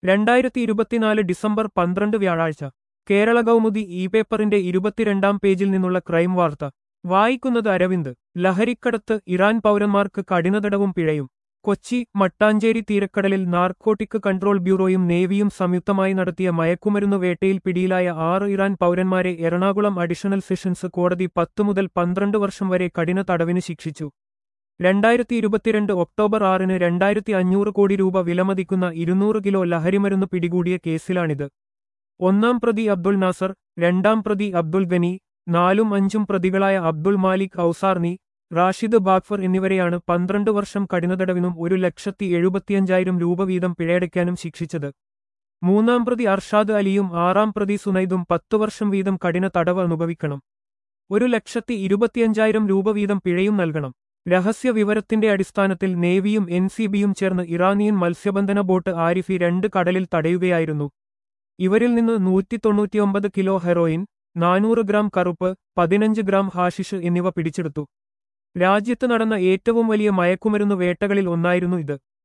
രണ്ടായിരത്തി ഇരുപത്തിനാല് ഡിസംബർ പന്ത്രണ്ട് വ്യാഴാഴ്ച കേരള കൗമുദി ഇ പേപ്പറിന്റെ ഇരുപത്തിരണ്ടാം പേജിൽ നിന്നുള്ള ക്രൈം വാർത്ത വായിക്കുന്നത് അരവിന്ദ് ലഹരിക്കടത്ത് ഇറാൻ പൗരന്മാർക്ക് കഠിനതടവും പിഴയും കൊച്ചി മട്ടാഞ്ചേരി തീരക്കടലിൽ നാർക്കോട്ടിക് കൺട്രോൾ ബ്യൂറോയും നേവിയും സംയുക്തമായി നടത്തിയ മയക്കുമരുന്ന് വേട്ടയിൽ പിടിയിലായ ആറ് ഇറാൻ പൗരന്മാരെ എറണാകുളം അഡീഷണൽ സെഷൻസ് കോടതി പത്തു മുതൽ പന്ത്രണ്ട് വർഷം വരെ കഠിന തടവിന് ശിക്ഷിച്ചു രണ്ടായിരത്തി ഇരുപത്തിരണ്ട് ഒക്ടോബർ ആറിന് രണ്ടായിരത്തി അഞ്ഞൂറ് കോടി രൂപ വിലമതിക്കുന്ന ഇരുന്നൂറ് കിലോ ലഹരിമരുന്ന് പിടികൂടിയ കേസിലാണിത് ഒന്നാം പ്രതി അബ്ദുൾ നാസർ രണ്ടാം പ്രതി അബ്ദുൾ ഗനി നാലും അഞ്ചും പ്രതികളായ അബ്ദുൾ മാലിക് ഔസാർനി റാഷിദ് ബാഗ്ഫർ എന്നിവരെയാണ് പന്ത്രണ്ട് വർഷം കഠിനതടവിനും ഒരു ലക്ഷത്തി എഴുപത്തിയഞ്ചായിരം രൂപ വീതം പിഴയടയ്ക്കാനും ശിക്ഷിച്ചത് മൂന്നാം പ്രതി അർഷാദ് അലിയും ആറാം പ്രതി സുനൈദും പത്തു വർഷം വീതം കഠിന തടവ് അനുഭവിക്കണം ഒരു ലക്ഷത്തി ഇരുപത്തിയഞ്ചായിരം രൂപ വീതം പിഴയും നൽകണം രഹസ്യ വിവരത്തിന്റെ അടിസ്ഥാനത്തിൽ നേവിയും എൻ സി ബിയും ചേർന്ന് ഇറാനിയൻ മത്സ്യബന്ധന ബോട്ട് ആരിഫി രണ്ട് കടലിൽ തടയുകയായിരുന്നു ഇവരിൽ നിന്ന് നൂറ്റി തൊണ്ണൂറ്റിയൊമ്പത് കിലോ ഹെറോയിൻ നാനൂറ് ഗ്രാം കറുപ്പ് പതിനഞ്ച് ഗ്രാം ഹാഷിഷ് എന്നിവ പിടിച്ചെടുത്തു രാജ്യത്ത് നടന്ന ഏറ്റവും വലിയ മയക്കുമരുന്ന് വേട്ടകളിൽ ഒന്നായിരുന്നു ഇത്